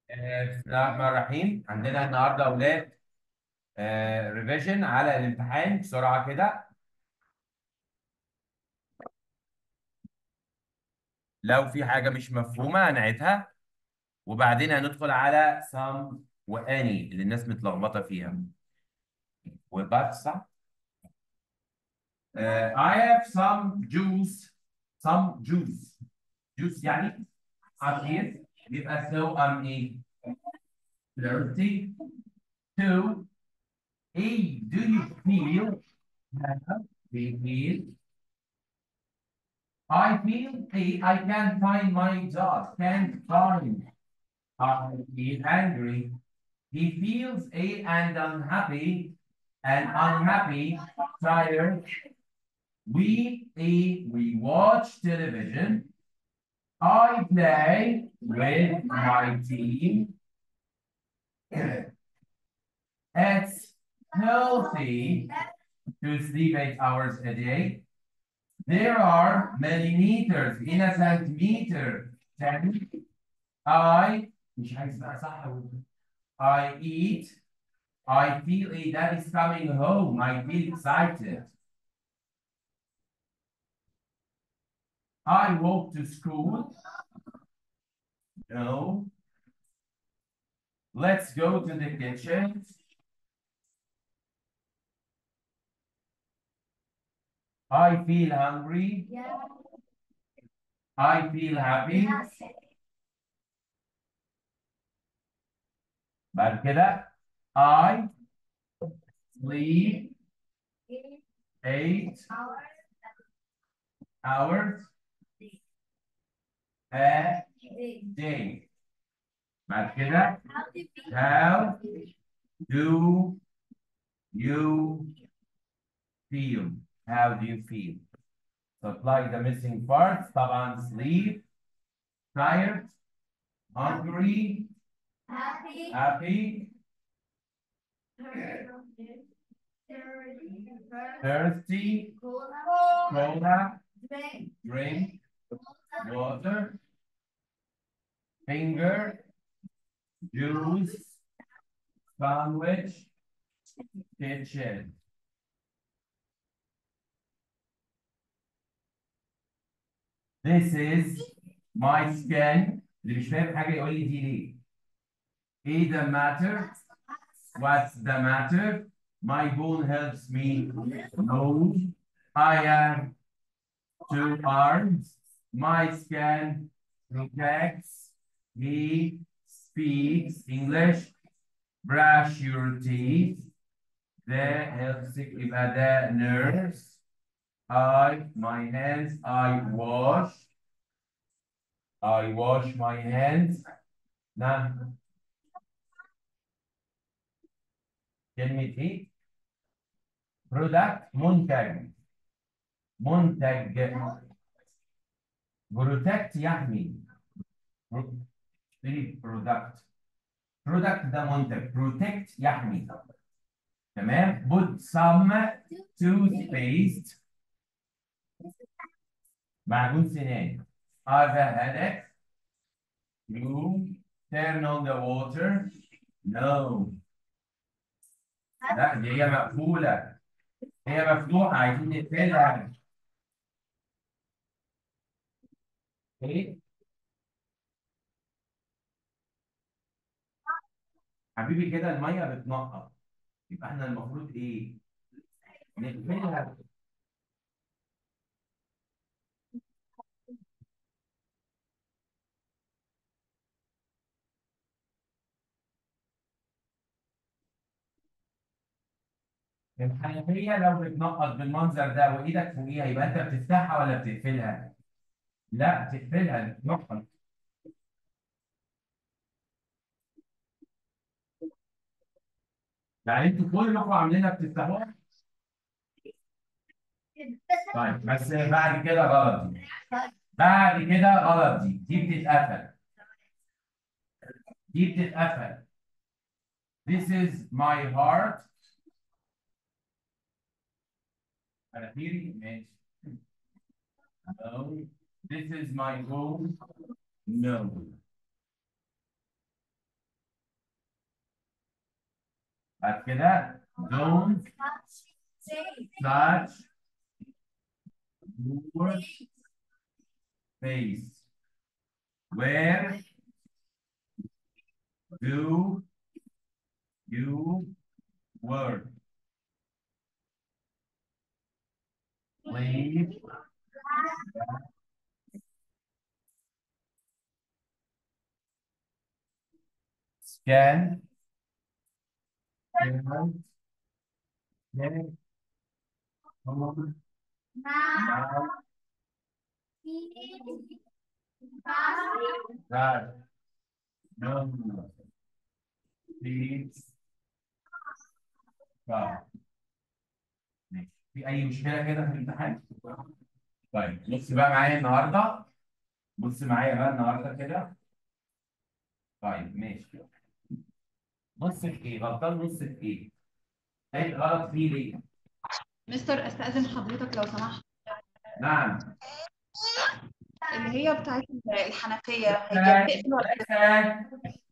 آه، بسم الله الرحمن الرحيم عندنا النهارده اولاد ريفيجن على الامتحان بسرعه كده لو في حاجه مش مفهومه هنعيدها وبعدين هندخل على some واني اللي الناس متلخبطه فيها وبعد صح آه، I have some juice some juice juice يعني عصير يبقى so I'm a thirsty two A do you feel have we feel I feel A I can't find my dog can't find I feel angry he feels A and unhappy and unhappy tired we A we watch television I play with my team it's healthy to sleep eight hours a day. There are millimeters in a centimeter. Ten. I مش عايز بقى صح I eat. I feel a dad is coming home. I feel excited. I walk to school. No. Let's go to the kitchen. I feel hungry. I feel happy. بعد كده I sleep eight hours a day. بعد كده how do you feel? How do you feel? Supply the missing parts. طبعا sleep, tired, hungry, happy, thirsty, cola, drink, water, finger, juice, sandwich, kitchen. This is my skin. اللي مش فاهم حاجة يقول لي دي ليه؟ ايه the matter? What's the matter? My bone helps me move. I have two arms. My skin protects. He speaks English. Brush your teeth. The helps يبقى the nurse. I, my hands, I wash. I wash my hands. نعم. كلمة إيه؟ برودكت منتج. منتج. بروتكت يحمي. برودكت. برودكت ده منتج. بروتكت يحمي. تمام؟ put some toothpaste. معجون سنان. I have a headache. You turn on the water. No. لا دي هي مقفولة. هي مفتوحة عايزين نقفلها. ايه؟ حبيبي كده المية بتنقط. يبقى احنا المفروض ايه؟ نقفلها. الحنفية لو بتنقط بالمنظر ده وايدك فوقيها يبقى انت بتفتحها ولا بتقفلها؟ لا بتقفلها بتنقط. يعني انتوا كلكم عاملينها بتفتحوها؟ طيب بس بعد كده غلط دي. بعد كده غلط دي دي بتتقفل. دي بتتقفل. This is my heart. مناخيري ماشي. No. This is my home. No. بعد كده don't touch your face where do you work please scan and then hold down that number please طيب ماشي في أي مشكلة كده في الامتحان؟ طيب بص بقى معايا النهارده بص معايا بقى النهارده كده طيب ماشي بص في ايه؟ غلطان بص في ايه؟ ايه غلط فيه ليه؟ مستر استأذن حضرتك لو سمحت نعم اللي هي بتاعت الحنفية هي بتقفل ولا بتفتح؟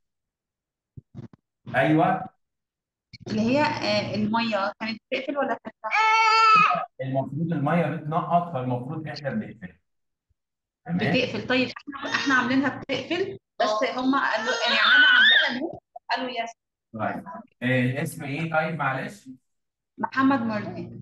ايوه اللي هي آه، المية كانت بتقفل ولا بتفتح؟ المفروض الميه بتنقط فالمفروض احنا بنقفل تمام بتقفل طيب احنا احنا عاملينها بتقفل بس هم قالوا يعني انا عاملاها نور قالوا يس طيب آه، الاسم ايه طيب معلش؟ محمد مرضي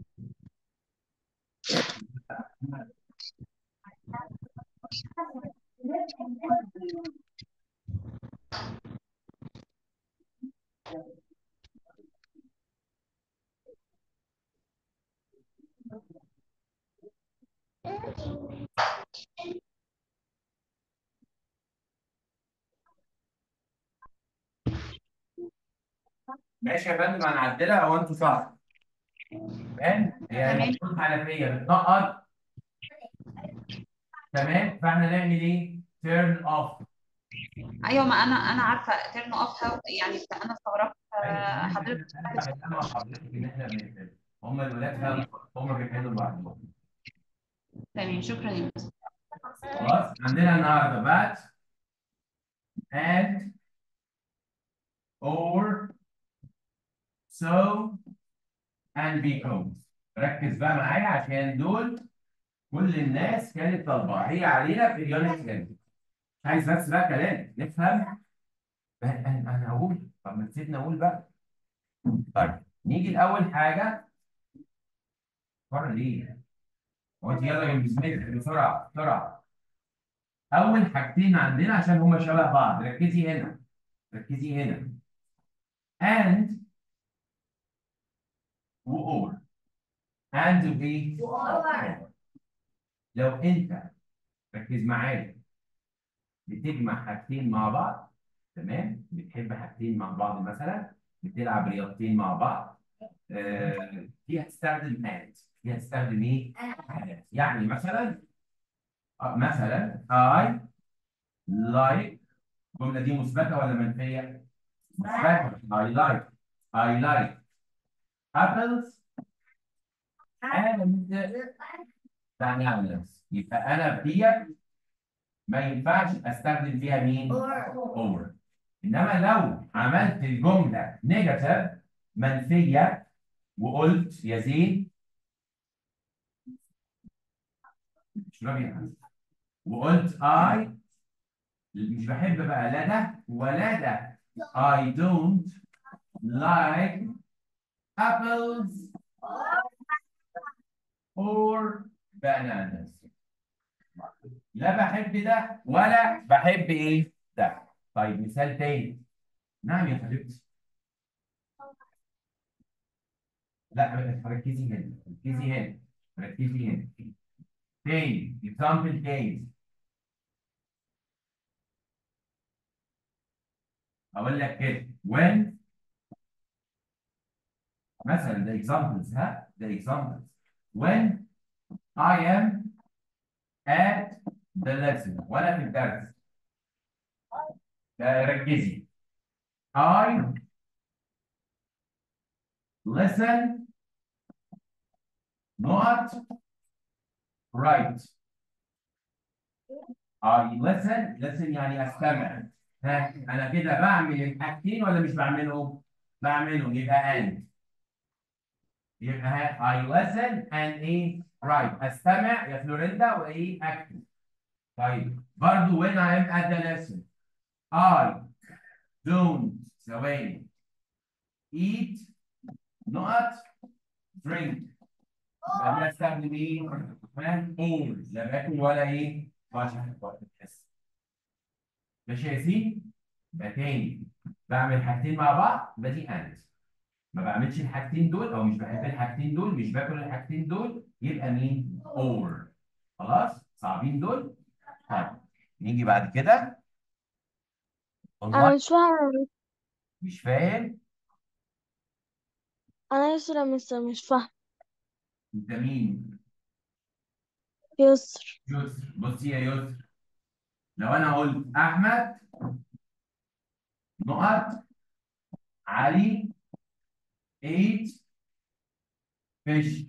ماشي يا فندم هنعدلها هو انتوا صح تمام هي تمام. المفروض حنفيه بتنقط تمام فاحنا نعمل ايه؟ تيرن اوف ايوه ما انا انا عارفه ترن اوف يعني انا استغربت آه، حضرتك انا حضرتك ان احنا بنقفل هم الولاد فعلا هم بيحلوا لوحدهم تمام شكرا يا مستر خلاص عندنا النهارده بات and or so and because ركز بقى معايا عشان دول كل الناس كانت طالبه هي علينا في اليونت كام عايز بس بقى كلام نفهم انا انا هقول طب ما نسيبنا اقول بقى طيب نيجي لاول حاجه بره ليه؟ هو انت يلا جنب زميلك بسرعه بسرعه اول حاجتين عندنا عشان هما شبه بعض ركزي هنا ركزي هنا and و or and وايه؟ لو انت ركز معايا بتجمع حاجتين مع بعض تمام بتحب حاجتين مع بعض مثلا بتلعب رياضتين مع بعض آه، دي هتستخدم and دي هتستخدم ايه؟ and. يعني مثلا آه، مثلا I like الجملة دي مثبتة ولا منفية؟ مثبتة I like I like apples and bananas يبقى أنا ديت ما ينفعش أستخدم فيها مين؟ over إنما لو عملت الجملة نيجاتيف منفية وقلت يا زين اشربي يا حسن وقلت I مش بحب بقى لا ده ولا ده I don't like apples or bananas لا بحب ده ولا بحب ايه ده طيب مثال تاني نعم يا حبيبتي لا ركزي هنا ركزي هنا ركزي هنا تاني example تاني اقول لك كده when مثلا ده examples ها ده examples when I am at the lesson وانا في الدرس آه، ركزي I listen not right I listen listen يعني استمع ها انا كده بعمل الحاجتين ولا مش بعملهم بعمله يبقى and يبقى I listen and ايه write استمع يا فلوريندا وايه اكتب طيب برضو when I am at the lesson I don't ثواني eat not drink يبقى انا استخدم ايه؟ كمان all لا باكل ولا ايه؟ بشرب ولا بحس ماشي يا سيدي؟ يبقى تاني بعمل حاجتين مع بعض يبقى دي and ما بعملش الحاجتين دول او مش بحب الحاجتين دول مش باكل الحاجتين دول يبقى مين؟ or خلاص؟ صعبين دول؟ طيب نيجي بعد كده انا والله مش فاهمة مش فاهم انا يسرا مستر مش فاهمة انت مين؟ يسر يسر بصي يا يسر لو انا قلت احمد نقط علي ايت فيش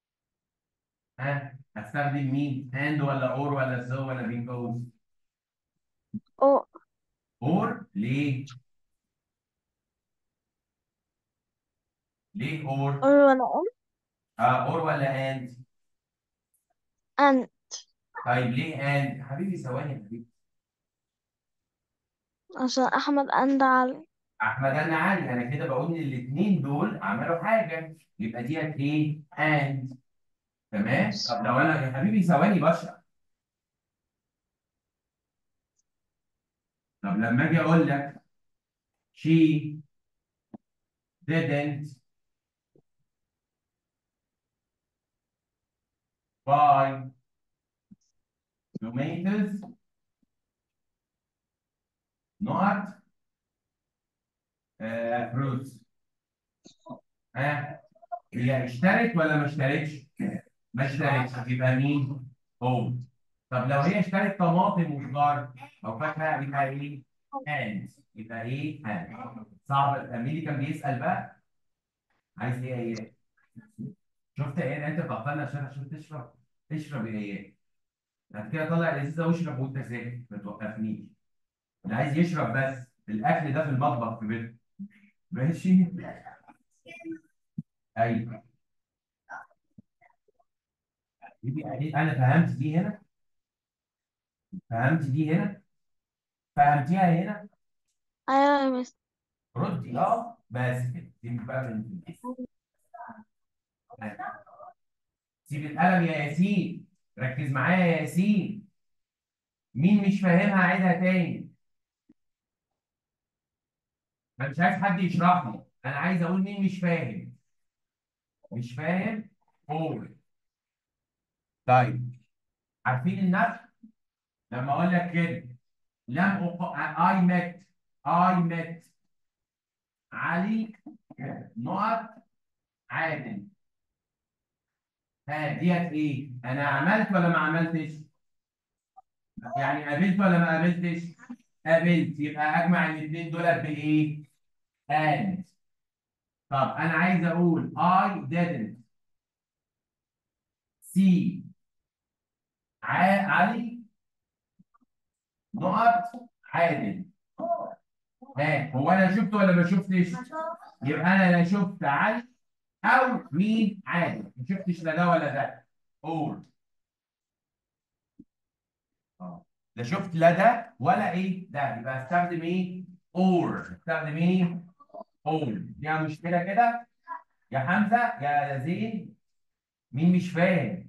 ها هستخدم مين؟ اند ولا اور ولا سو ولا بيكوز؟ او اور ليه؟ ليه اور؟ اور ولا ام اه اور ولا اند؟ ان طيب ليه اند؟ حبيبي ثواني يا حبيبي عشان احمد اند علي احمد انا علي انا كده بقول ان الاثنين دول عملوا حاجه يبقى ديت ايه؟ اند تمام؟ طب لو انا يا حبيبي ثواني بشرح طب لما اجي اقول لك she didn't buy tomatoes not uh, fruits ها هي اشترت ولا ما اشترتش؟ ما اشترتش يبقى مين؟ هو طب لو هي اشترت طماطم وخضار او فاكهه يبقى ايه؟ and يبقى ايه؟ and صعب مين اللي كان بيسأل بقى؟ عايز ايه ايه؟ شفت ايه انت بتعطلنا عشان عشان تشرب اشرب ايه؟ بعد كده طلع الازازه واشرب وانت ساكت ما توقفنيش اللي عايز يشرب بس الاكل ده في المطبخ في بيته ماشي؟ ايوه دي انا فهمت دي هنا فهمت دي هنا فهمتيها هنا ايوه يا مستر ردي اه بس كده دي بقى من سيب القلم يا ياسين ركز معايا يا ياسين مين مش فاهمها عيدها تاني انا مش عايز حد يشرح لي انا عايز اقول مين مش فاهم مش فاهم قول طيب عارفين النفي لما اقول لك كده لم أق... I met I met علي نقط عادل ها ديت ايه؟ انا عملت ولا ما عملتش؟ يعني قابلت ولا ما قابلتش؟ قابلت يبقى اجمع الاثنين دول بايه؟ and طب انا عايز اقول I didn't see ع- علي نقط عادل ها هو انا شفت ولا ما شفتش؟ يبقى انا لا شفت علي او مين عادل ما شفتش لا ده ولا ده اور اه لا شفت لا ده ولا ايه ده يبقى استخدم ايه اور استخدم ايه اور فيها مشكله كده يا حمزه يا زين مين مش فاهم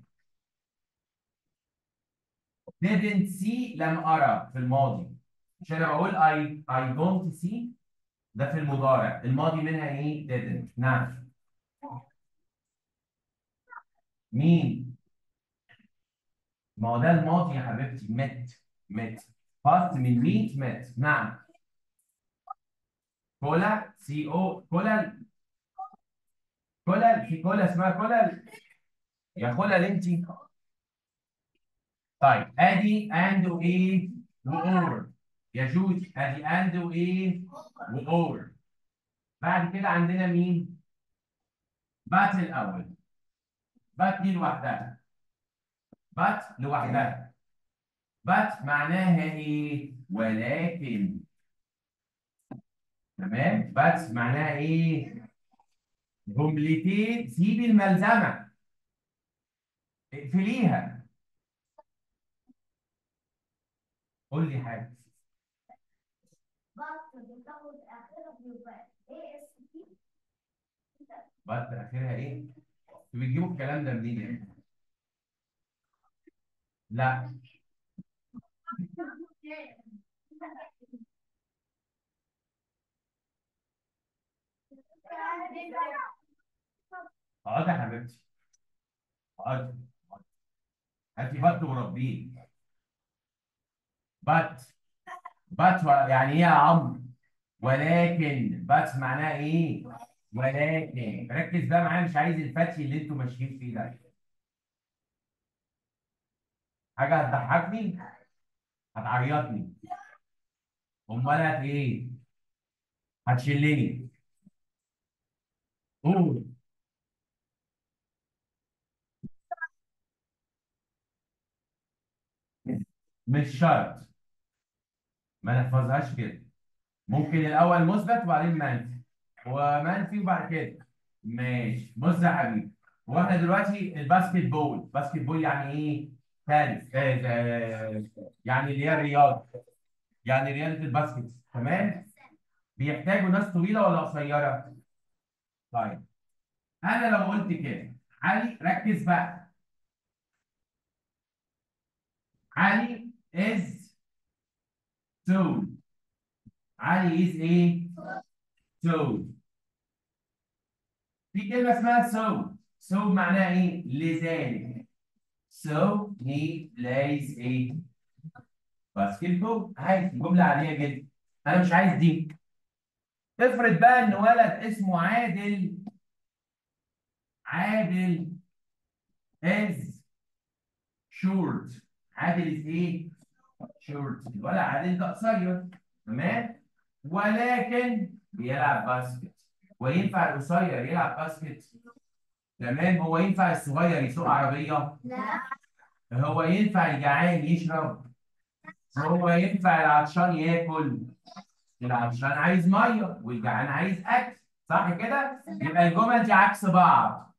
didn't see لم ارى في الماضي مش انا بقول I I don't see ده في المضارع الماضي منها ايه didn't نعم مين ما هو ده الماضي يا حبيبتي met met past من meet met نعم كولا سي او كولا كولا في كولا اسمها كولا يا كولا اللي انت طيب ادي اند وايه واور يا جوج ادي اند وايه واور بعد كده عندنا مين بات الاول بات دي لوحدها بات لوحدها بات معناها ايه ولكن تمام بس معناها ايه جملتين سيبي الملزمه اقفليها قول لي حاجه بس اخرها ايه انتوا بتجيبوا الكلام ده منين يعني لا اقعدي يا حبيبتي اقعدي هاتي بط وربيه بط بط يعني ايه يا عمرو ولكن بس معناها ايه ولكن ركز بقى معايا مش عايز الفتي اللي انتوا ماشيين فيه ده حاجه هتضحكني هتعيطني امال هت ايه هتشلني قول مش شرط ما نحفظهاش كده ممكن الاول مثبت وبعدين منفي ومنفي وبعد كده ماشي بص يا حبيبي هو احنا دلوقتي الباسكت بول باسكت بول يعني ايه ثالث يعني اللي هي الرياضه يعني رياضه الباسكت تمام بيحتاجوا ناس طويله ولا قصيره طيب انا لو قلت كده علي ركز بقى علي is tall علي is ايه tall في كلمة اسمها so so معناها ايه لذلك so he plays a basketball عادي جملة عادية جدا انا مش عايز دي افرض بقى ان ولد اسمه عادل عادل is short عادل is ايه short الولد عادل ده قصير تمام ولكن بيلعب باسكت وينفع القصير يلعب باسكت تمام هو ينفع الصغير يسوق عربية لا هو ينفع الجعان يشرب هو ينفع العطشان ياكل العطشان عايز ميه والجعان عايز اكل صح كده يبقى الجمل دي عكس بعض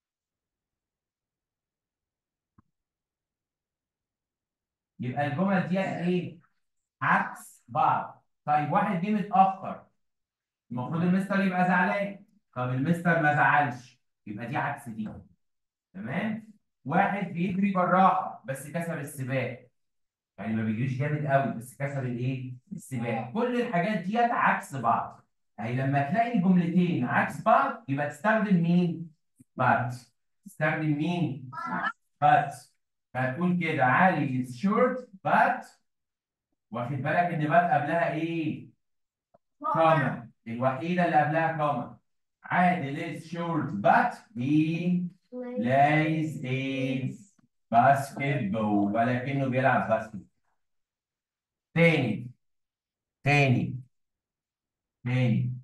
يبقى الجمل دي ايه عكس بعض طيب واحد جه متاخر المفروض المستر يبقى زعلان طب المستر ما زعلش يبقى دي عكس دي تمام واحد بيجري بالراحه بس كسب السباق يعني ما بيجريش جامد قوي بس كسب الايه السباق كل الحاجات ديت عكس بعض يعني لما تلاقي الجملتين عكس بعض يبقى تستخدم مين but تستخدم مين but فهتقول كده علي is short but واخد بالك ان but قبلها ايه كوما الوحيده اللي قبلها كوما عادل is short but he plays a basketball ولكنه بيلعب باسكت تاني تاني تاني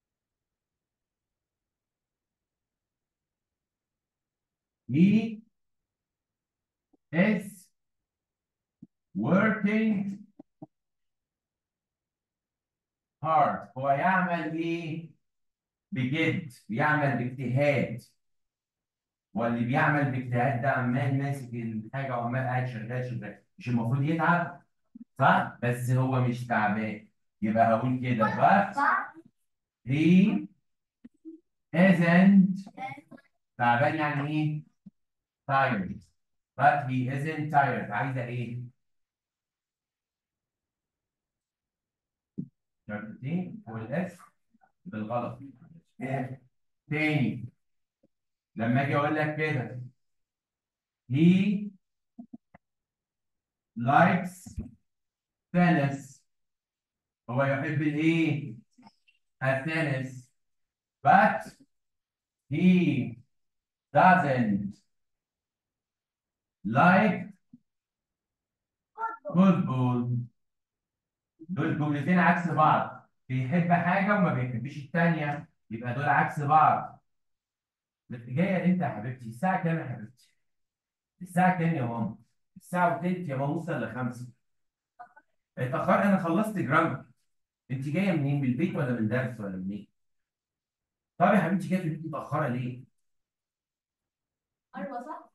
he is working hard هو يعمل ايه بجد بيعمل باجتهاد واللي بيعمل باجتهاد ده عمال ماسك الحاجه وعمال قاعد شغال شغال مش المفروض يتعب صح بس هو مش تعبان يبقى هقول كده but he isn't تعبان يعني ايه tired but he isn't tired عايزه ايه شرطتين والاس بالغلط تاني لما اجي اقول لك كده he likes tennis هو يحب الايه التنس but he doesn't like football دول جملتين عكس بعض بيحب حاجة وما بيحبش التانية يبقى دول عكس بعض جاية امتى يا حبيبتي؟ الساعة كام يا حبيبتي؟ الساعة كام يا ماما؟ الساعة وتلت يا ماما وصل لخمسة اتأخرت أنا خلصت جرامر انت جايه منين من البيت ولا من درس ولا منين طب يا حبيبتي جايه في البيت متاخره ليه أيوة صح؟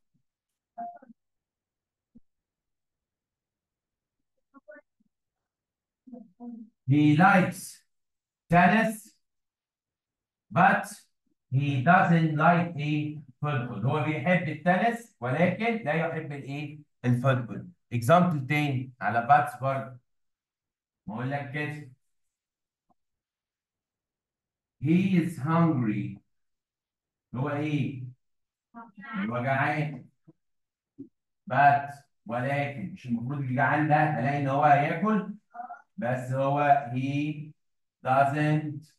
he likes tennis but he doesn't like a football هو بيحب التنس ولكن لا يحب الايه الفوتبول example تاني على باتس برضه بقول لك كده he is hungry هو ايه هو جعان but ولكن مش المفروض الجعان ده الاقي ان هو هياكل بس هو he doesn't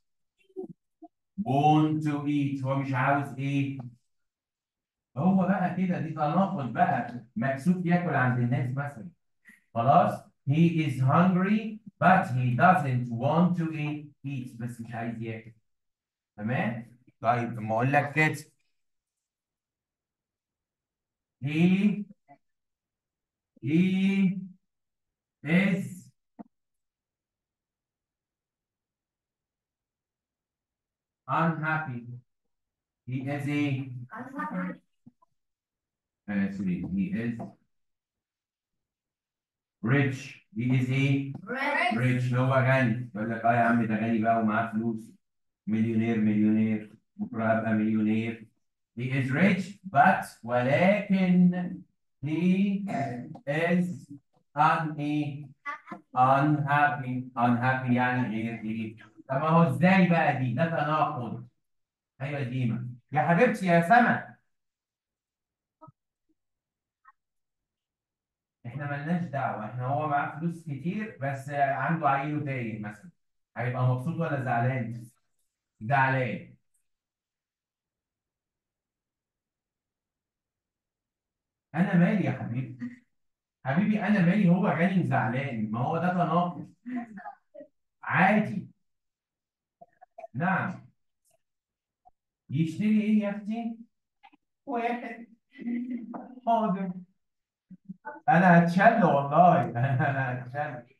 want to eat هو مش عاوز ايه هو بقى كده دي تناقض بقى مكسوف ياكل عند الناس مثلا خلاص he is hungry but he doesn't want to eat, eat بس مش عايز ياكل تمام طيب لما اقول لك كده he he is unhappy he is a uh, sorry, he is rich he is a Red. ريتش هو غني يقول لك اه يا عم ده غني بقى ومعاه فلوس مليونير مليونير بكره هبقى مليونير he is rich but ولكن he is un unhappy unhappy يعني غير ايه طب ما هو ازاي بقى دي ده تناقض ايوه ديما يا حبيبتي يا سما احنا ملناش دعوه احنا هو معاه فلوس كتير بس عنده عيله تايه مثلا هيبقى مبسوط ولا زعلان؟ زعلان انا مالي يا حبيبي حبيبي انا مالي هو غني وزعلان ما هو ده تناقض عادي نعم يشتري ايه يا اختي؟ واحد حاضر انا هتشل والله انا هتشل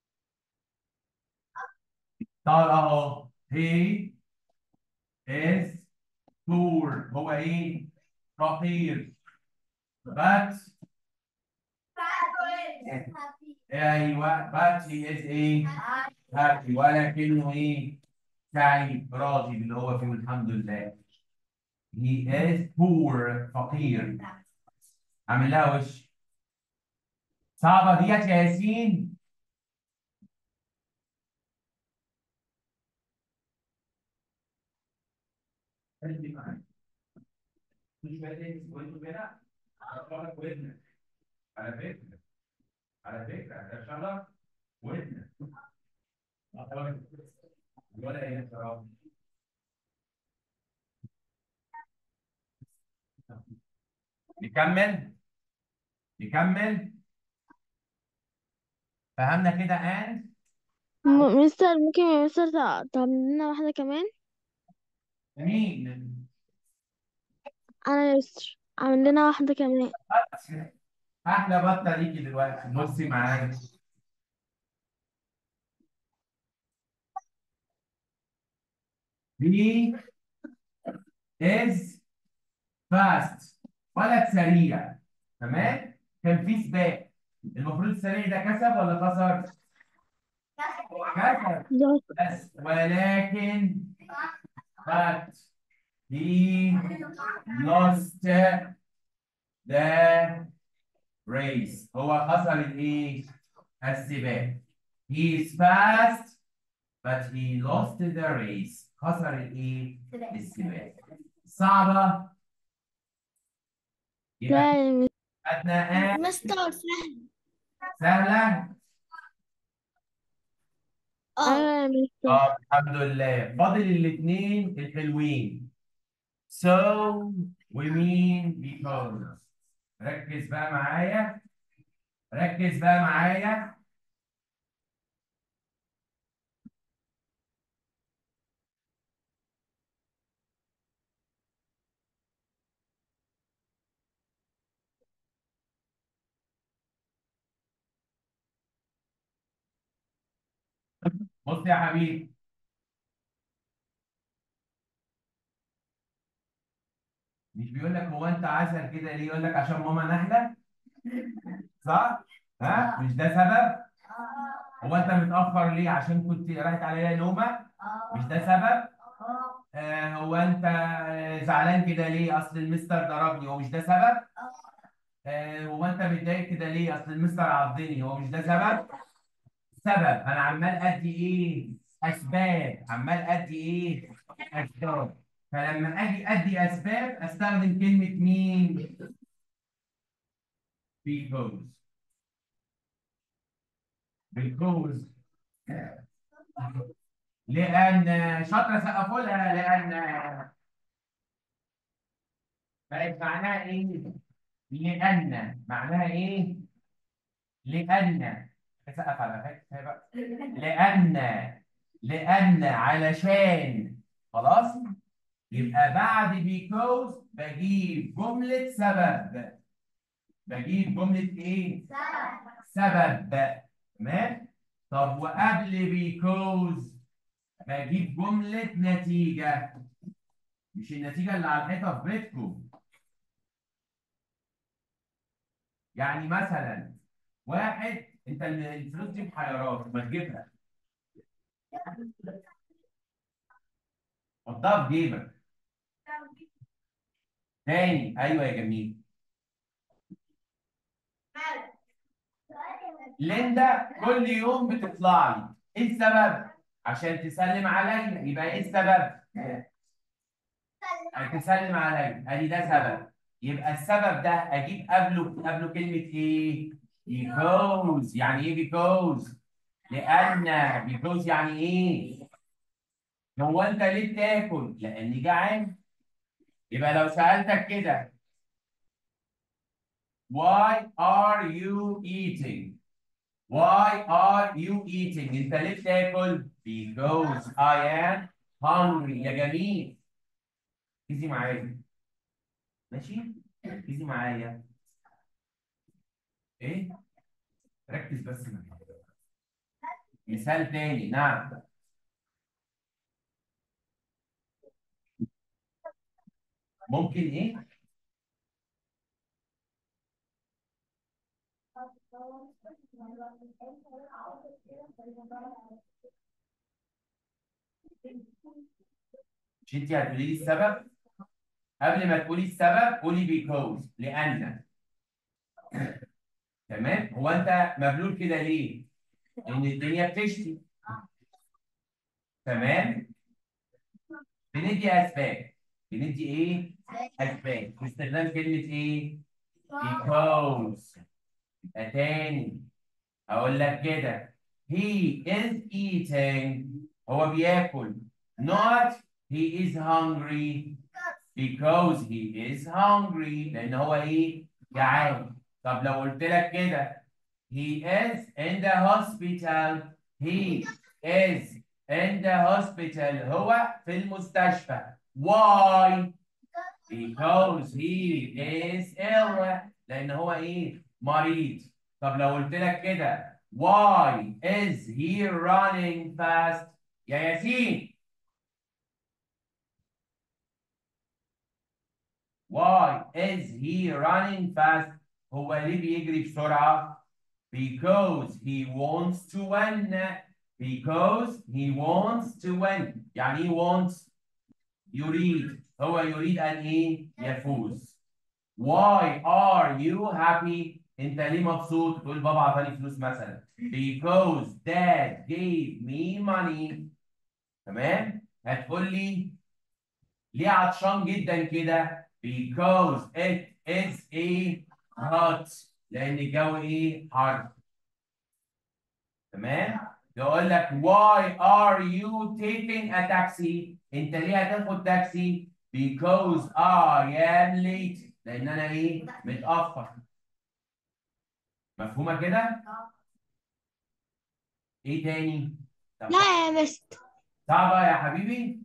طب اهو he is poor هو ايه فقير but ايوه but he is ايه happy ولكنه ايه سعيد راضي باللي هو فيه الحمد لله he is poor فقير عامل لها وش صعبة ديت يا ياسين خلي معايا. مش بعدين وانتوا كده هتفرج ودنك على فكرة على فكرة ده شرف ودنك أخبارك؟ ولا ايه يا شرف نكمل نكمل فهمنا كده and م- مستر ممكن يا مستر تع- تعمل لنا واحدة كمان مين أنا يا مستر عامل لنا واحدة كمان احلى بطه ليكي دلوقتي بصي معايا he is fast ولد سريع تمام كان في سباق المفروض السريع ده كسب ولا خسر كسب ده بس ولكن but he lost the race هو خسر الايه السباق he is fast but he lost the race خسر الايه السباق صعبة يبقى لا يا مستر أثناء مستر فهم سهلة اه أيوة يا مستر اه الحمد لله فاضل الاثنين الحلوين so we mean because ركز بقى معايا ركز بقى معايا بص يا حبيبي مش بيقول لك هو انت عسل كده ليه يقول لك عشان ماما نحله صح ها مش ده سبب هو انت متاخر ليه عشان كنت راحت عليا نومه مش ده سبب آه هو انت آه، زعلان كده ليه اصل المستر ضربني هو مش ده سبب آه هو انت متضايق كده ليه اصل المستر عضني هو مش ده سبب سبب انا عمال ادي ايه اسباب عمال ادي ايه اسباب فلما اجي ادي اسباب استخدم كلمه مين because because لان شاطره سقفوا لها لان بقت معناها ايه لان معناها ايه لان سقف على فكره بقى لان لان علشان خلاص يبقى بعد because بجيب جملة سبب بجيب جملة ايه؟ سبب تمام؟ طب وقبل because بجيب جملة نتيجة مش النتيجة اللي على الحيطة في بيتكم يعني مثلا واحد انت الفلوس دي بحيرات ما تجيبها حطها في جيبك تاني ايوه يا جميل ليندا كل يوم بتطلع لي ايه السبب عشان تسلم عليا يبقى ايه السبب تسلم عليا ادي ده سبب يبقى السبب ده اجيب قبله قبله كلمه ايه because يعني ايه because لان because يعني ايه هو انت ليه بتاكل لاني جعان يبقى لو سالتك كده Why are you eating? Why are you eating? انت ليه بتاكل؟ Because I am hungry يا جميل. ركزي معايا. ماشي؟ ركزي معايا. ايه؟ ركز بس معايا. مثال تاني نعم. ممكن ايه؟ مش انت هتقولي لي السبب؟ قبل ما تقولي السبب قولي because لأن تمام؟ هو أنت مبلول كده ليه؟ إن الدنيا بتشتي تمام؟ بندي أسباب بندي إيه؟ أسباب باستخدام كلمة إيه؟ because يبقى تاني أقول لك كده he is eating هو بياكل not he is hungry because he is hungry لأن هو إيه؟ جعان طب لو قلت لك كده he is in the hospital he is in the hospital هو في المستشفى why because he is ill لأن هو إيه؟ مريض طب لو قلت لك كده why is he running fast يا ياسين why is he running fast هو ليه بيجري بسرعة because he wants to win because he wants to win يعني ايه wants يريد هو يريد أن إيه يفوز why are you happy انت ليه مبسوط تقول بابا عطاني فلوس مثلا because dad gave me money تمام هتقول لي ليه عطشان جدا كده because it is a hot لان الجو ايه حر تمام يقول لك why are you taking a taxi انت ليه هتاخد تاكسي because I am late لان انا ايه متاخر مفهومه كده ايه تاني طب لا يا مست صعبه يا حبيبي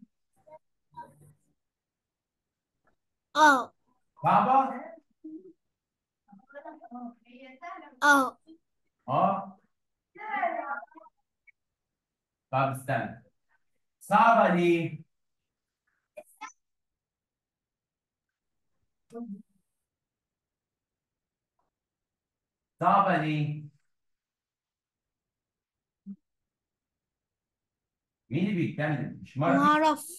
اه صعبه اه اه طب استنى صعبة ليه؟ صعبة ليه؟ مين اللي بيتكلم؟ مش ما مرة اعرف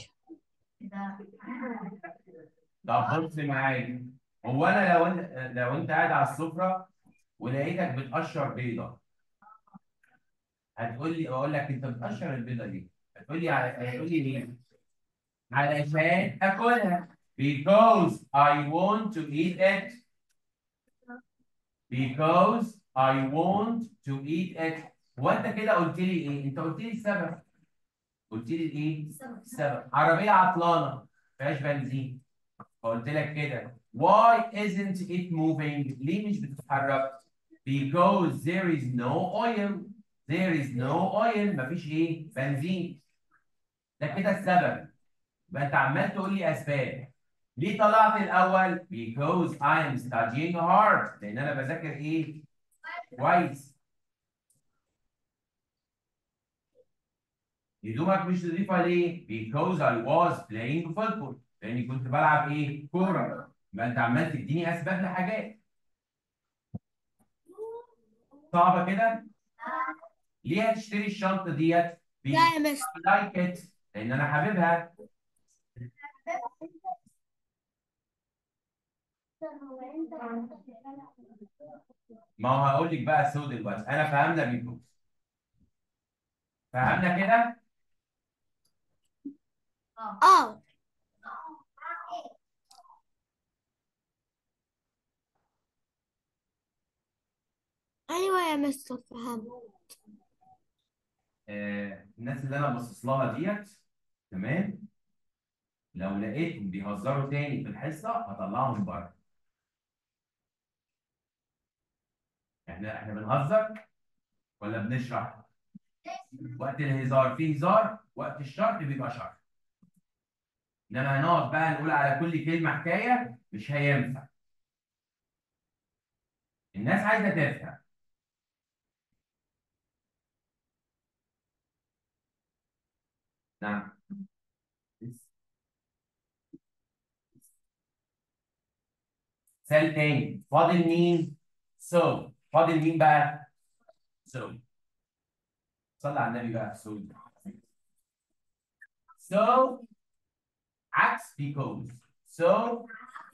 طب بص معايا هو انا لو انت لو انت قاعد على السفرة ولقيتك بتقشر بيضة هتقول لي اقول لك انت بتقشر البيضة ليه؟ هتقول لي على هتقول لي ليه؟ علشان اكلها because I want to eat it because I want to eat it هو انت كده قلت لي ايه؟ انت قلت لي السبب قلت لي ايه؟ السبب عربية عطلانة ما فيهاش بنزين فقلت لك كده why isn't it moving ليه مش بتتحرك because there is no oil there is no oil مفيش ايه بنزين ده كده السبب يبقى انت عمال تقول لي اسباب ليه طلعت الاول because I am studying hard لان انا بذاكر ايه كويس هدومك مش نظيفه ليه because I was playing football لاني كنت بلعب ايه كوره يبقى انت عمال تديني اسباب لحاجات صعبه كده ليه هتشتري الشنطه ديت لا يا مستر لايك ات لان انا حاببها ما هو هقول لك بقى سو دلوقتي انا فهمنا بيكوز فهمنا كده اه ايوه يا مستر فهمت آه الناس اللي انا باصص لها ديت تمام لو لقيتهم بيهزروا تاني في الحصه هطلعهم بره احنا احنا بنهزر ولا بنشرح وقت الهزار فيه هزار وقت الشرح بيبقى شرح انما هنقعد بقى نقول على كل كلمه حكايه مش هينفع الناس عايزه تفهم نعم سال تاني فاضل مين؟ سو فاضل مين بقى؟ سو صلى على النبي بقى سو سو عكس because so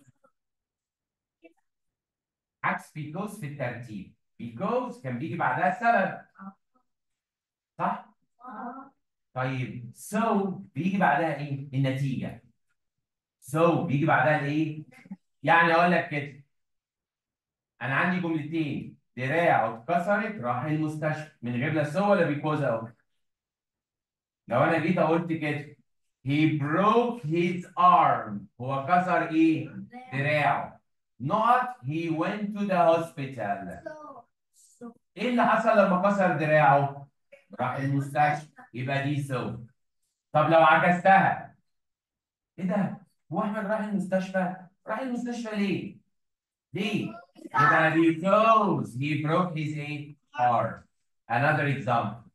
عكس because في الترتيب because كان بيجي بعدها سبب صح؟ طيب so بيجي بعدها ايه؟ النتيجة so بيجي بعدها الايه؟ يعني اقول لك كده انا عندي جملتين دراعه اتكسرت راح المستشفى من غير لا سو ولا بيكوز اهو لو انا جيت قلت كده he broke his arm هو كسر ايه؟ دراعه not he went to the hospital ايه اللي حصل لما كسر دراعه؟ راح المستشفى يبقى دي سو طب لو عكستها ايه ده؟ هو احمد راح المستشفى؟ راح المستشفى ليه؟ ليه؟ يبقى because he broke his ايه؟ arm. Another example.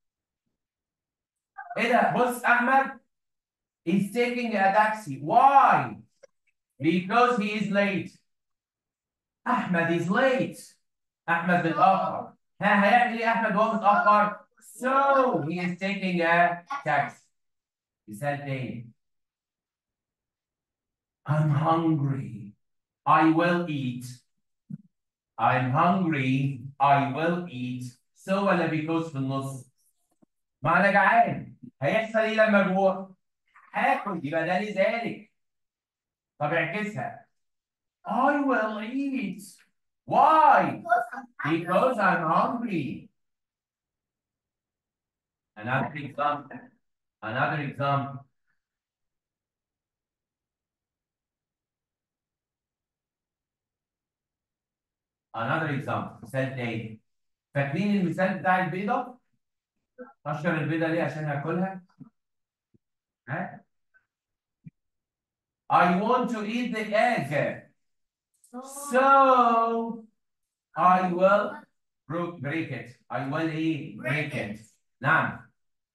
ايه ده؟ بص احمد is taking a taxi. Why? Because he is late. احمد is late. احمد متأخر. ها هيعمل ايه احمد وهو متأخر؟ So he is taking a taxi. مثال تاني. I'm hungry. I will eat. I'm hungry. I will eat. So ولا because في النص؟ ما انا جعان. هيحصل ايه لما اجوع؟ هاكل يبقى ده لذلك. طب اعكسها. I will eat. Why? Because I'm hungry. Another example. Another example. Another example. مثال تاني. فاكرين المثال بتاع البيضة؟ قشر البيضة ليه عشان هاكلها؟ ها؟ I want to eat the egg. So I will break break it. I will ايه؟ break it. نعم.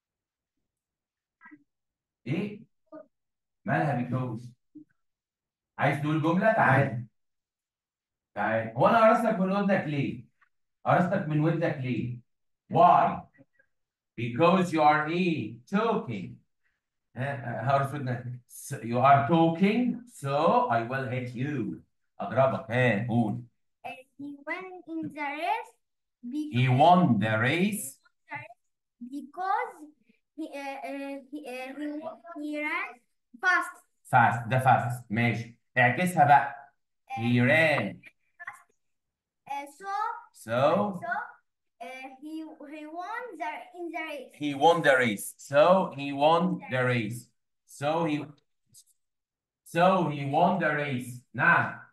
ايه مالها because عايز تقول جمله تعال تعال هو انا قرصتك من ودنك ليه قرصتك من ودنك ليه why because you are ايه talking ها هقرص ودنك So you are talking so I will hit you اضربك ها قول He went in the race because, he won the race because he, uh, uh, he, uh, he, he ran fast. fast ده fast ماشي اعكسها بقى he ran Uh, so so so uh, he he won the in the race. he won the race so he won the race so he so he won the race نعم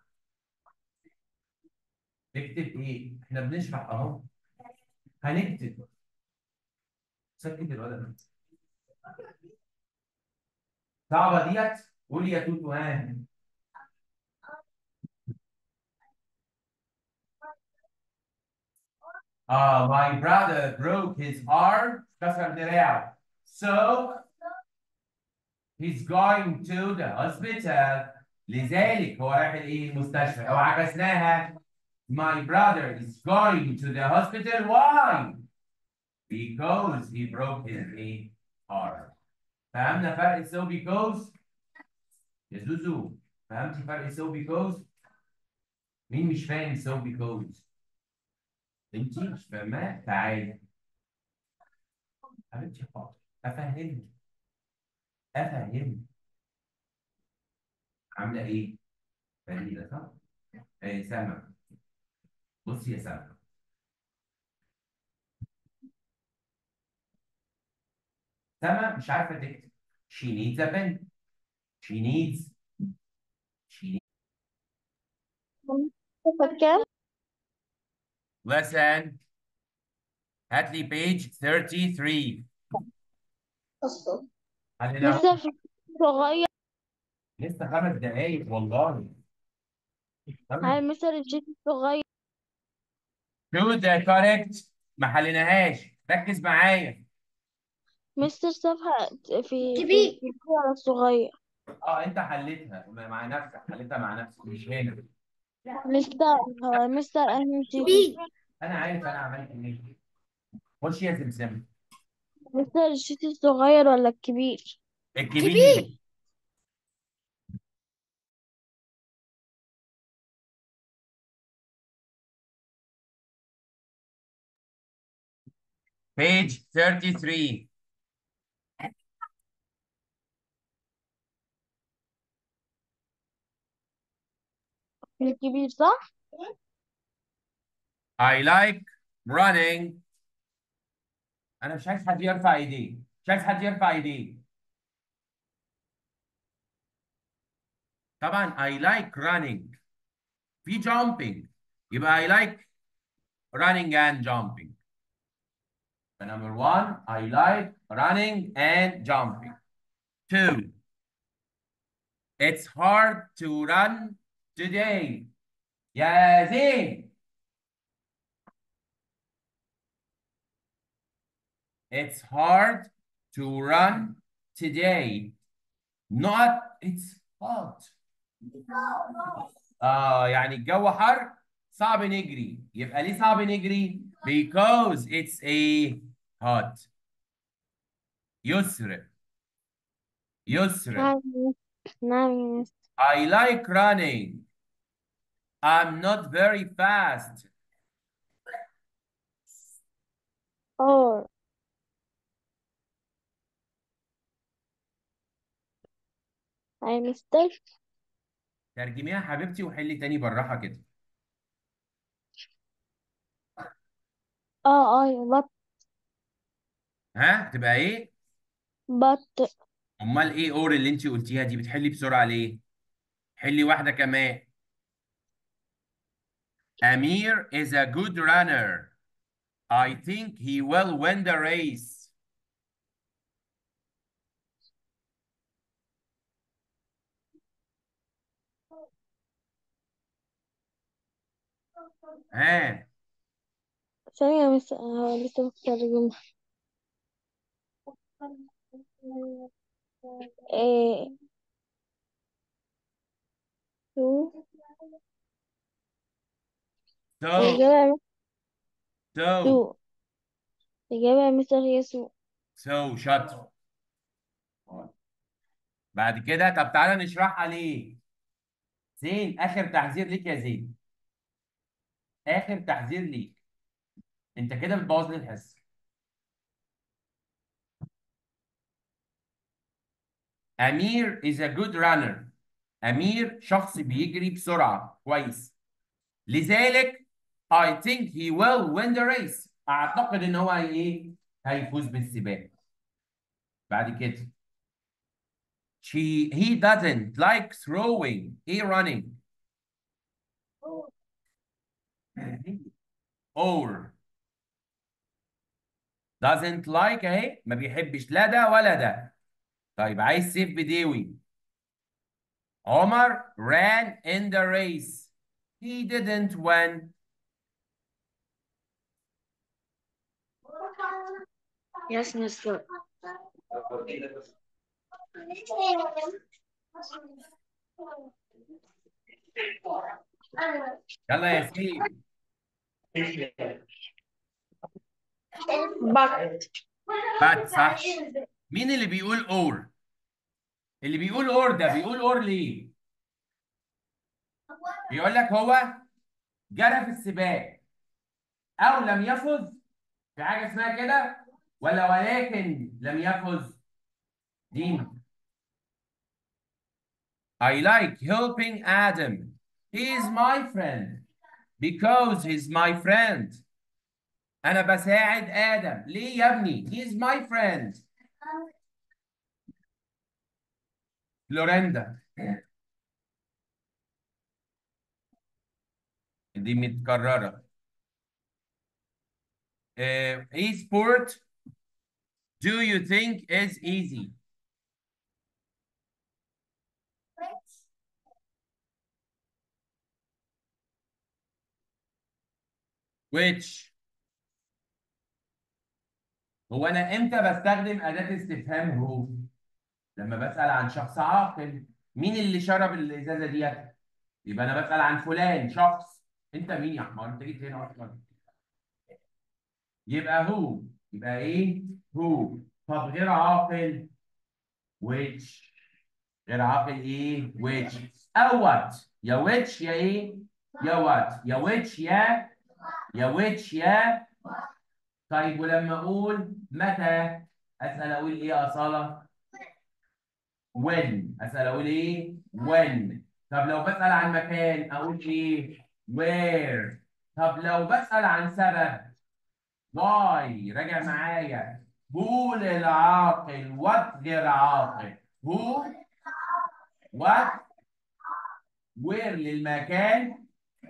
نكتب ايه احنا بنشرح اهو هنكتب سكت الولد صعبة ديت قول يا توتو ها Uh, my brother broke his arm كسر دراعه so he's going to the hospital لذلك هو رايح الايه المستشفى او عكسناها my brother is going to the hospital why because he broke his ايه arm فهمنا فرق so because يا زوزو فهمتي فرق so because مين مش فاهم so because انتي مش فاهمه تعالي حبيبتي حاضر افهمك افهمك عامله ايه فريده صح ايه سما بصي يا سما سما مش عارفه تكتب she needs a pen she needs she needs صفحة كام؟ listen هات لي page 33 خلينا لسه في صغير لسه خمس دقايق والله خمس هاي مستر الشيت الصغير Choose the correct ما حليناهاش ركز معايا مستر صفحة في في كبير. في الكورة الصغير اه انت حليتها مع نفسك حليتها مع نفسك مش هنا مستر هو مستر أهم شيء انا عارف انا عملت ايه خش يا سمسم مستر الشيت الصغير ولا الكبير؟ الكبير page 33 الكبير صح؟ I like running انا مش عايز حد يرفع ايديه مش عايز حد يرفع ايديه طبعا I like running في jumping يبقى I like running and jumping number one I like running and jumping two it's hard to run today يا زين It's hard to run today. Not it's hot. آه يعني الجو حر صعب نجري يبقى ليه صعب نجري؟ Because it's a hot. يسر يسر نعم نعم يا مستر I like running. I'm not very fast. أور هاي مستر ترجميها حبيبتي وحلي تاني بالراحة كده. اه اه بط ها تبقى ايه؟ بط امال ايه اور اللي انت قلتيها دي بتحلي بسرعه ليه حلي واحده كمان امير is a good runner I think he will win the race ها ثانية يا مستر آه لسه مترجمة إيه تو so الإجابة so تو الإجابة يا مستر هي سو so شاطر بعد كده طب تعالى نشرحها ليه زين اخر تحذير ليك يا زين اخر تحذير ليك انت كده بتبوظ لي الحصه امير is a good runner امير شخص بيجري بسرعه كويس لذلك I think he will win the race اعتقد ان هو هي- ايه هيفوز بالسباق بعد كده she he doesn't like throwing ايه running or doesn't like اهي ما بيحبش لا ده ولا ده طيب عايز سيف بديوي عمر ran in the race he didn't win يس مستر يلا يا سيف بط بات صح مين اللي بيقول اور اللي بيقول اور ده بيقول اور ليه بيقول لك هو جرى في السباق او لم يفز في حاجه اسمها كده ولا ولكن لم يفز دين I like helping Adam. He is my friend because he's my friend. أنا بساعد آدم. ليه يا ابني؟ He is my friend. لورندا. دي متكررة. Uh, a sport do you think is easy? Which هو انا امتى بستخدم اداه استفهام هو لما بسال عن شخص عاقل مين اللي شرب الازازه ديت يبقى انا بسال عن فلان شخص انت مين يا حمار انت جيت هنا اصلا يبقى هو يبقى ايه هو طب غير عاقل which غير عاقل ايه which او what يا which يا ايه يا what يا which يا يا which يا طيب ولما اقول متى اسال اقول ايه يا اصاله when اسال اقول ايه when طب لو بسال عن مكان اقول ايه where طب لو بسال عن سبب why راجع معايا who للعاقل what غير عاقل who what where للمكان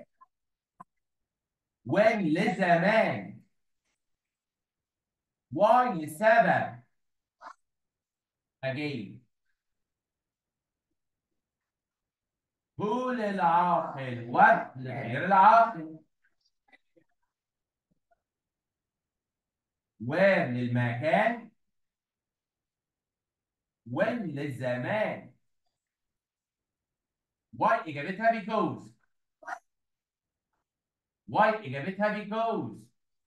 when لزمان why لسبب again هو للعاقل what لغير العاقل where للمكان when للزمان why إجابتها because why إجابتها because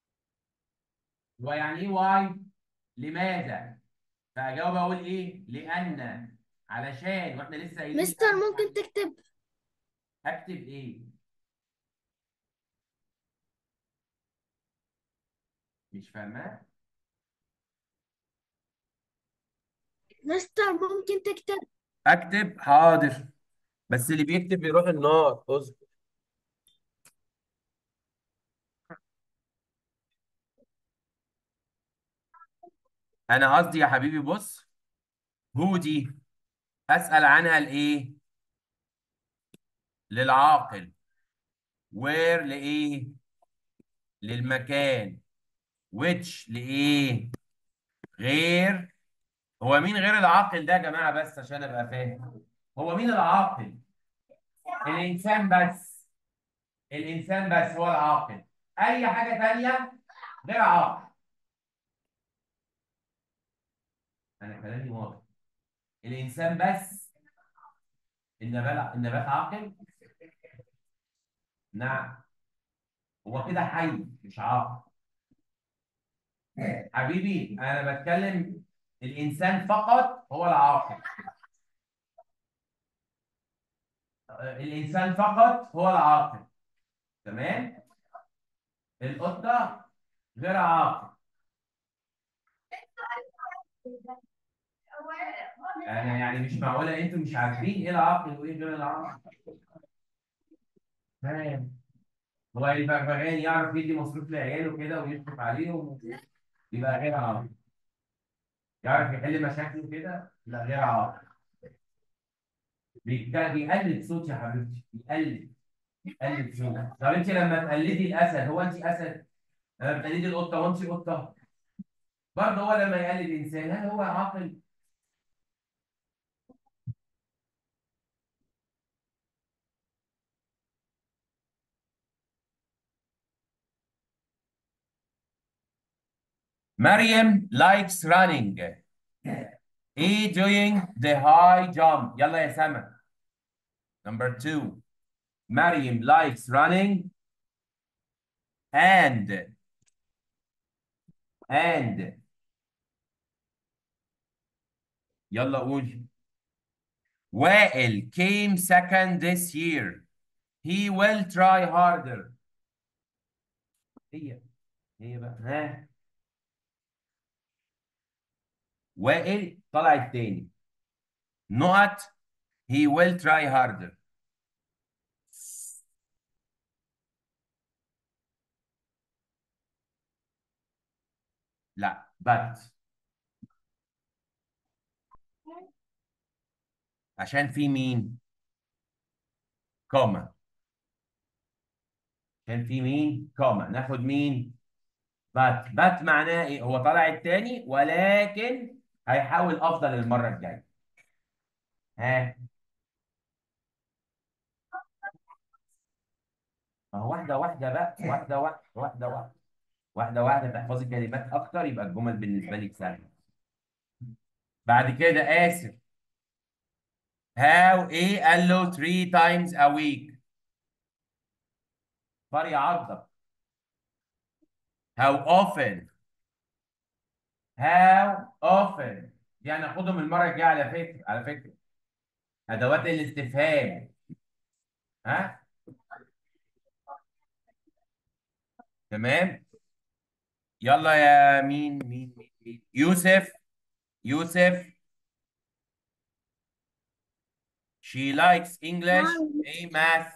ويعني ايه واي؟ لماذا؟ فاجاوب اقول ايه؟ لان علشان واحنا لسه قايلين مستر ممكن تكتب اكتب ايه؟ مش فاهمه؟ مستر ممكن تكتب اكتب حاضر بس اللي بيكتب بيروح النار اصبر انا قصدي يا حبيبي بص هو دي اسال عنها لايه؟ للعاقل وير لايه؟ للمكان which لايه؟ غير هو مين غير العاقل ده يا جماعه بس عشان ابقى فاهم هو مين العاقل؟ الانسان بس الانسان بس هو العاقل اي حاجه تانية غير عاقل انا كلامي واضح الإنسان بس النبات النبات عاقل نعم هو كده حي مش عاقل حبيبي أنا بتكلم الإنسان فقط هو العاقل الإنسان فقط هو العاقل تمام القطة غير عاقل أنا يعني مش معقولة أنتوا مش عارفين إيه العاقل وإيه غير العاقل تمام هو البغبغان يعرف يدي مصروف لعياله كده ويصرف عليهم يبقى غير عاقل يعرف يحل مشاكله كده لا غير عاقل بيك- بيقلد صوت يا حبيبتي بيقلد بيقلد صوت طب انت لما تقلدي الاسد هو انت اسد لما بتقلدي القطه هو انت قطه برضه هو لما يقلد انسان هل هو عاقل مريم likes running ايه doing the high jump يلا يا سما number two مريم likes running and and يلا قول وائل came second this year he will try harder هي هي بقى ها وائل طلع التاني نقط he will try harder لا but عشان في مين كوما عشان في مين كوما ناخد مين بات بات معناه ايه هو طلع التاني ولكن هيحاول افضل المره الجايه ها ما هو واحده واحده بقى واحده واحده واحده واحده واحده واحده تحفظي كلمات اكتر يبقى الجمل بالنسبه لك سهله بعد كده اسف هاو ايه قال له 3 times a week فري عضك how often how often دي هناخدهم المره الجايه على فكره على فكره ادوات الاستفهام ها تمام يلا يا مين مين مين, مين؟ يوسف يوسف she likes English a math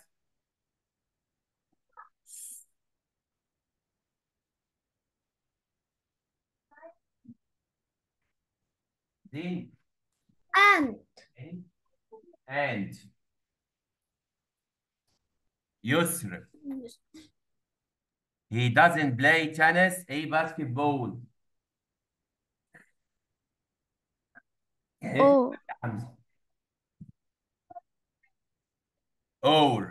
دي and and يسر he doesn't play tennis a basketball أو يا حمزة or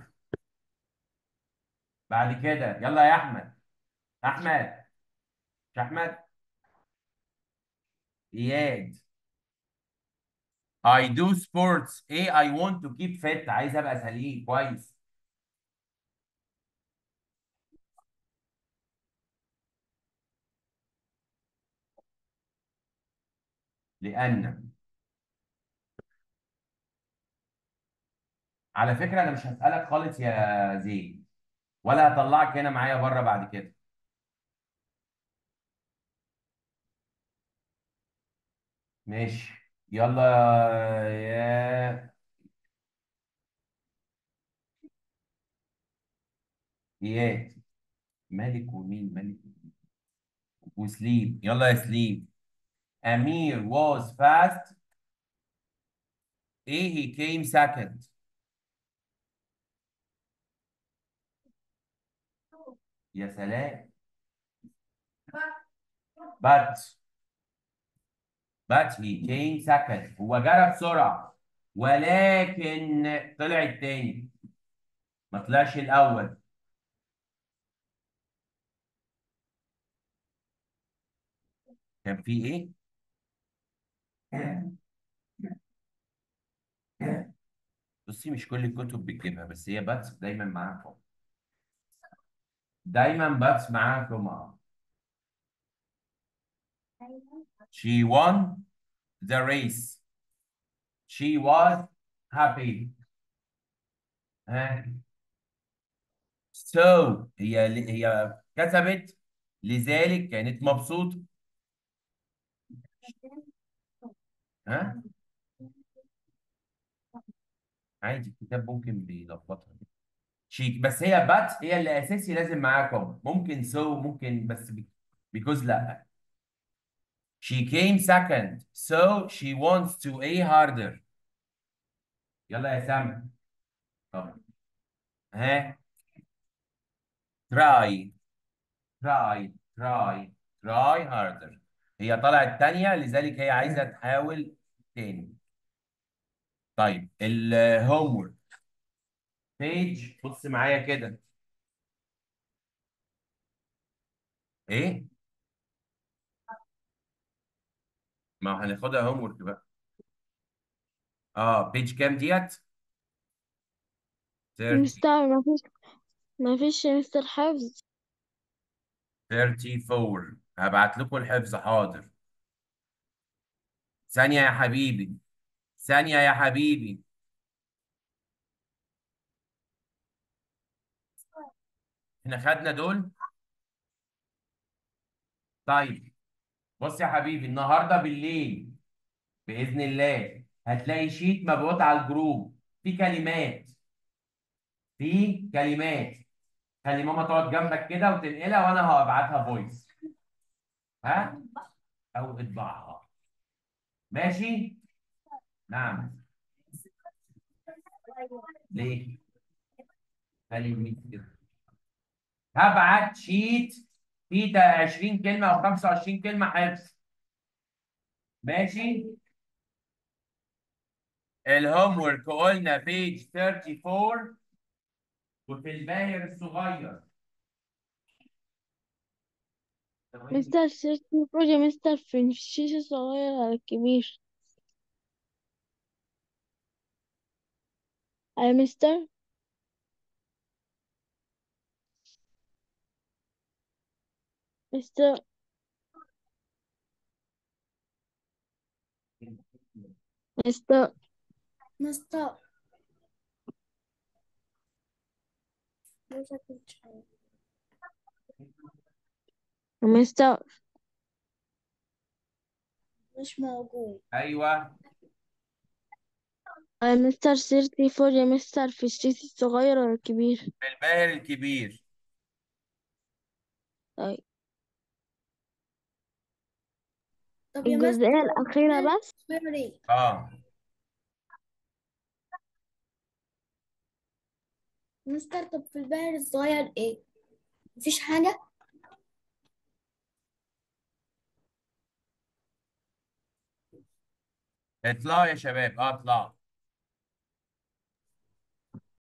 بعد كده يلا يا احمد احمد مش احمد اياد I do sports ايه I want to keep fit عايز ابقى سليم كويس لأن على فكرة أنا مش هسألك خالص يا زين ولا هطلعك هنا معايا بره بعد كده ماشي يلا يا إياد مالك ومين مالك ومين؟ وسليم يلا يا سليم أمير was fast إيه he came second يا سلام but but he came second هو جرى بسرعة ولكن طلع التاني ما طلعش الأول كان في إيه؟ بصي مش كل الكتب بتجيبها بس هي باتس دايما معاكم دايما باتس معاكم اه She won the race. She was happy. ها So هي هي كسبت لذلك كانت مبسوطة. ها عادي الكتاب ممكن بيلخبطها شيك بس هي بات هي اللي اساسي لازم معاكم ممكن سو ممكن بس بيكوز لا she came second so she wants to a harder يلا يا سامي طب ها try try try try harder هي طلعت تانية لذلك هي عايزة تحاول تاني طيب الهوم ورك بيج بص معايا كده ايه ما هو هناخدها هوم ورك بقى اه بيج كام ديت 30 مستر ما فيش ما فيش مستر حفظ 34 هبعت لكم الحفظ حاضر ثانية يا حبيبي ثانية يا حبيبي احنا خدنا دول طيب بص يا حبيبي النهارده بالليل بإذن الله هتلاقي شيت مبعوث على الجروب في كلمات في كلمات خلي ماما تقعد جنبك كده وتنقلها وانا هبعتها فويس ها او اطبعها ماشي نعم ليه خلي يمين كده هبعت شيت فيه 20 كلمه او 25 كلمه حفظ ماشي الهوم ورك قلنا بيج 34 وفي الباهر الصغير مستر سيرتي المفروض يا مستر في الشيشة الصغير على الكبير يا مستر مستر مستر مستر مش هتتشال. مستر مش موجود ايوه يا مستر سيرتي فور يا مستر في الشيشة الصغير ولا الكبير في الباهر الكبير طيب طب يا الجزئية مستر الأخيرة بس سوري اه مستر طب في البحر الصغير ايه مفيش حاجة اطلعوا يا شباب اه اطلعوا